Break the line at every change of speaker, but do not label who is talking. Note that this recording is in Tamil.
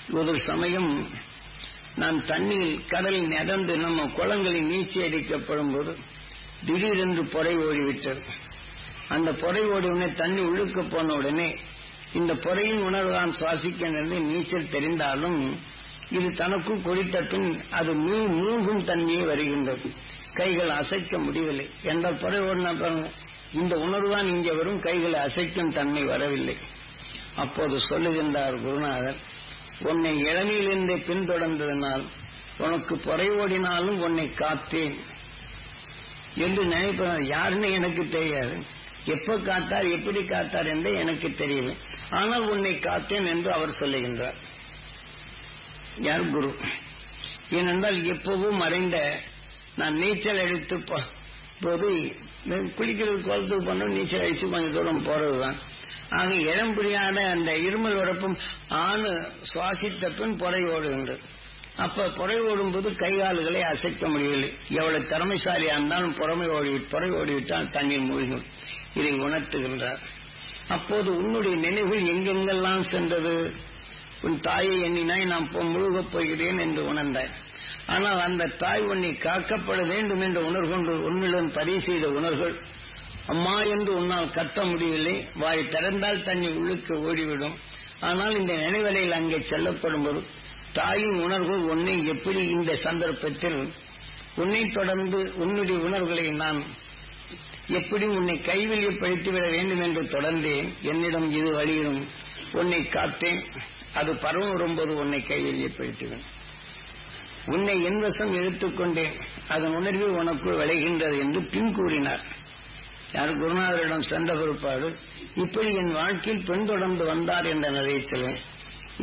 ஒரு சமயம் நான் தண்ணீர் கடல் நடந்து நம்ம குளங்களில் நீச்சி அடிக்கப்படும் போது திடீரென்று பொறை ஓடிவிட்டது அந்த பொறை ஓடிவுடனே தண்ணி உள்ளுக்கு போன உடனே இந்த பொறையின் உணர்வு தான் சுவாசிக்க நின்று நீச்சல் தெரிந்தாலும் இது தனக்குள் குடித்த பின் அது மூழ்கும் தன்மையே வருகின்றது கைகள் அசைக்க முடியவில்லை எந்த பொறை ஓடின பாருங்க இந்த உணர்வுதான் இங்கே வரும் கைகளை அசைக்கும் தன்மை வரவில்லை அப்போது சொல்லுகின்றார் குருநாதர் உன்னை இளமையிலிருந்தே பின்தொடர்ந்ததனால் உனக்கு பொறை ஓடினாலும் உன்னை காத்தேன் என்று நினைப்பது யாருன்னு எனக்கு தெரியாது எப்ப காத்தார் எப்படி காத்தார் என்று எனக்கு தெரியல ஆனால் உன்னை காத்தேன் என்று அவர் சொல்லுகின்றார் யார் குரு ஏனென்றால் எப்பவும் மறைந்த நான் நீச்சல் அடித்து போது குளிக்கிறது குளத்துக்கு போனோம் நீச்சல் அடிச்சு கொஞ்சம் தூரம் போறதுதான் ஆக இடம் புரியாத அந்த இருமல் உறப்பும் ஆணு சுவாசித்த பின் புறை ஓடுகின்றது அப்ப புறை ஓடும்போது கை கால்களை அசைக்க முடியவில்லை எவ்வளவு திறமைசாலியா இருந்தாலும் புறமை ஓடி புறை ஓடிவிட்டால் தண்ணீர் மூழ்கும் இதை உணர்த்துகின்றார் அப்போது உன்னுடைய நினைவுகள் எங்கெங்கெல்லாம் சென்றது உன் தாயை எண்ணினாய் நான் முழுகப் போகிறேன் என்று உணர்ந்தாய் ஆனால் அந்த தாய் உன்னை காக்கப்பட வேண்டும் என்று உணர்கொண்டு உன்னிடம் பதிவு செய்த உணர்வுகள் அம்மா என்று உன்னால் கத்த முடியவில்லை வாய் திறந்தால் தண்ணி உள்ளுக்கு ஓடிவிடும் ஆனால் இந்த நினைவலையில் அங்கே செல்லப்படும் போது தாயின் உணர்வுகள் உன்னை எப்படி இந்த சந்தர்ப்பத்தில் உன்னை தொடர்ந்து உன்னுடைய உணர்வுகளை நான் எப்படி உன்னை கைவெளியப்படுத்திவிட வேண்டும் என்று தொடர்ந்தேன் என்னிடம் இது வழியிடும் உன்னை காத்தேன் அது பருவம் வரும்போது உன்னை கைவெளியப்படுத்துவேன் உன்னை என் வசம் எடுத்துக்கொண்டேன் அதன் உணர்வு உனக்குள் விளைகின்றது என்று பின் கூறினார் யார் குருநாதரிடம் சென்ற பிற்பாடு இப்படி என் வாழ்க்கையில் பின்தொடர்ந்து வந்தார் என்ற நிலையத்தில்